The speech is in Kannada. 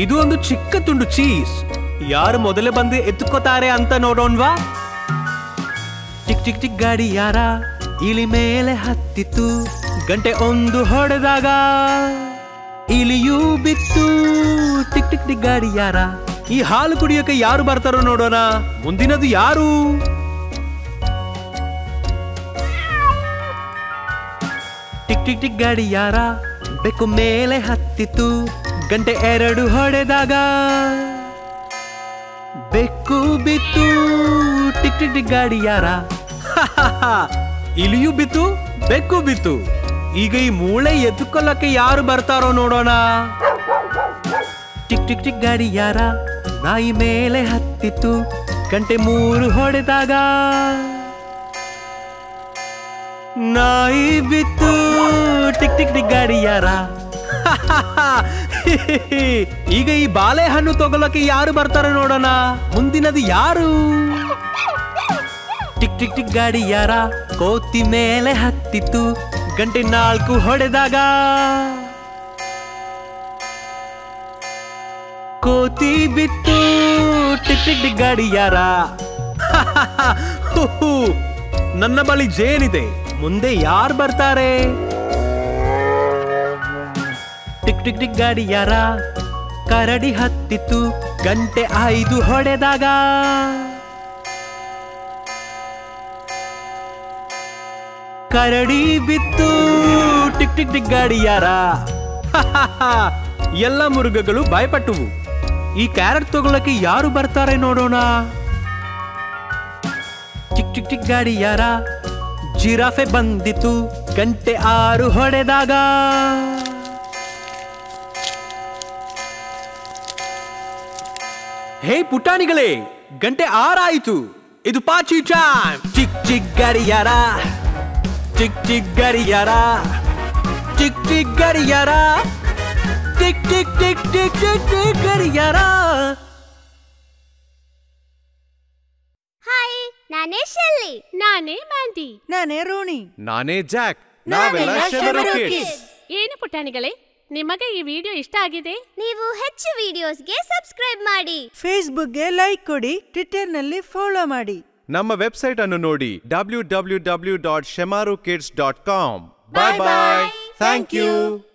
ಇದು ಒಂದು ಚಿಕ್ಕ ತುಂಡು ಚೀಸ್ ಯಾರು ಮೊದಲೇ ಬಂದು ಎತ್ಕೋತಾರೆ ಅಂತ ನೋಡೋಣ್ವಾ ಟಿಕ್ ಟಿಕ್ ಟಿಕ್ ಗಾಡಿ ಯಾರ ಇಲಿ ಮೇಲೆ ಹತ್ತಿತ್ತು ಗಂಟೆ ಒಂದು ಹೊಡೆದಾಗ ಇಲಿಯೂ ಬಿತ್ತು ಟಿಕ್ ಟಿಕ್ ಟಿಕ್ ಗಾಡಿ ಯಾರ ಈ ಹಾಲು ಕುಡಿಯೋಕೆ ಯಾರು ಬರ್ತಾರೋ ನೋಡೋಣ ಮುಂದಿನದು ಯಾರು ಟಿಕ್ ಟಿಕ್ ಟಿಕ್ ಗಾಡಿ ಯಾರ ಬೆಕ್ಕು ಮೇಲೆ ಹತ್ತಿತ್ತು ಗಂಟೆ ಎರಡು ಹೊಡೆದಾಗ ಬೆಕ್ಕು ಬಿತ್ತು ಟಿಕ್ ಟಿಕ್ ಟಿಕ್ ಗಾಡಿ ಯಾರ ಇಲಿಯೂ ಬಿತ್ತು ಬೆಕ್ಕು ಬಿತ್ತು ಈಗ ಈ ಮೂಳೆ ಎದ್ದುಕೊಳ್ಳಕ್ಕೆ ಯಾರು ಬರ್ತಾರೋ ನೋಡೋಣ ಟಿಕ್ ಟಿಕ್ ಟಿಕ್ ಗಾಡಿ ಯಾರ ನಾಯಿ ಮೇಲೆ ಹತ್ತಿತ್ತು ಗಂಟೆ ಮೂರು ಹೊಡೆದಾಗ ನಾಯಿ ಬಿತ್ತು ಟಿಕ್ ಟಿಕ್ ಟಿಕ್ ಗಾಡಿ ಯಾರ ಈಗ ಈ ಬಾಳೆಹಣ್ಣು ತಗೊಳಕ್ಕೆ ಯಾರು ಬರ್ತಾರೆ ನೋಡೋಣ ಮುಂದಿನದು ಯಾರು ಟಿಕ್ ಟಿಕ್ ಟಿಕ್ ಗಾಡಿ ಯಾರ ಕೋತಿ ಮೇಲೆ ಹತ್ತಿತ್ತು ಗಂಟೆ ನಾಲ್ಕು ಹೊಡೆದಾಗ ಕೋತಿ ಬಿತ್ತು ಟಿಕ್ ಟಿಕ್ ಟಿಕ್ ಗಾಡಿ ಯಾರ ಹುಹು, ನನ್ನ ಬಳಿ ಜೇನಿದೆ ಮುಂದೆ ಯಾರು ಬರ್ತಾರೆ ಟಿಕ್ ಟಿಕ್ ಟಿಕ್ ಗಾಡಿ ಯಾರ ಕರಡಿ ಹತ್ತಿತ್ತು ಗಂಟೆ ಐದು ಹೊಡೆದಾಗ ಕರಡಿ ಬಿತ್ತು ಟಿಕ್ ಟಿಕ್ ಟಿಕ್ ಗಾಡಿ ಯಾರ ಎಲ್ಲ ಮೃಗಗಳು ಭಯಪಟ್ಟವು ಈ ಕ್ಯಾರೆಟ್ ತಗೊಳಕ್ಕೆ ಯಾರು ಬರ್ತಾರೆ ನೋಡೋಣ ಟಿಕ್ ಟಿಕ್ ಟಿಕ್ ಗಾಡಿ ಯಾರ ಜಿರಾಫೆ ಬಂದಿತ್ತು ಗಂಟೆ ಆರು ಹೊಡೆದಾಗ ಹೇ ಪುಟಾಣಿಗಳೇ ಗಂಟೆ ಆರಾಯಿತು ಇದು ಪಾಚಿ ಟೈಮ್ ಚಿಕ್ ಚಿಕ್ ಗಡಿಯಾರ ಚಿಕ್ ಚಿಕ್ ಗಡಿಯಾರ ಚಿಕ್ ಚಿಕ್ ಗಡಿಯಾರ tick tick tick tick tick tick ಗಡಿಯಾರ ಹಾಯ್ ನಾನೇ ಶೆಲ್ಲಿ ನಾನೇ ಮ್ಯಾಂಡಿ ನಾನೇ ರೋಣಿ ನಾನೇ ಜಾಕ್ ನಾವೆಲ್ಲ ನಾವೆಲ್ಲ ಶೆಮರು ಶೆಮರು kids. kids. ಏನು ಪುಟಾಣಿಗಳೇ ನಿಮಗೆ ಈ ವಿಡಿಯೋ ಇಷ್ಟ ಆಗಿದೆ ನೀವು ಹೆಚ್ಚು ವಿಡಿಯೋಸ್ಗೆ ಸಬ್ಸ್ಕ್ರೈಬ್ ಮಾಡಿ ಫೇಸ್ಬುಕ್ಗೆ ಲೈಕ್ ಕೊಡಿ ಟ್ವಿಟರ್ನಲ್ಲಿ ಫಾಲೋ ಮಾಡಿ ನಮ್ಮ ವೆಬ್ಸೈಟ್ ಅನ್ನು ನೋಡಿ W W W dot Shemaroo kids dot com Bye bye bye bye. Thank Thank you you.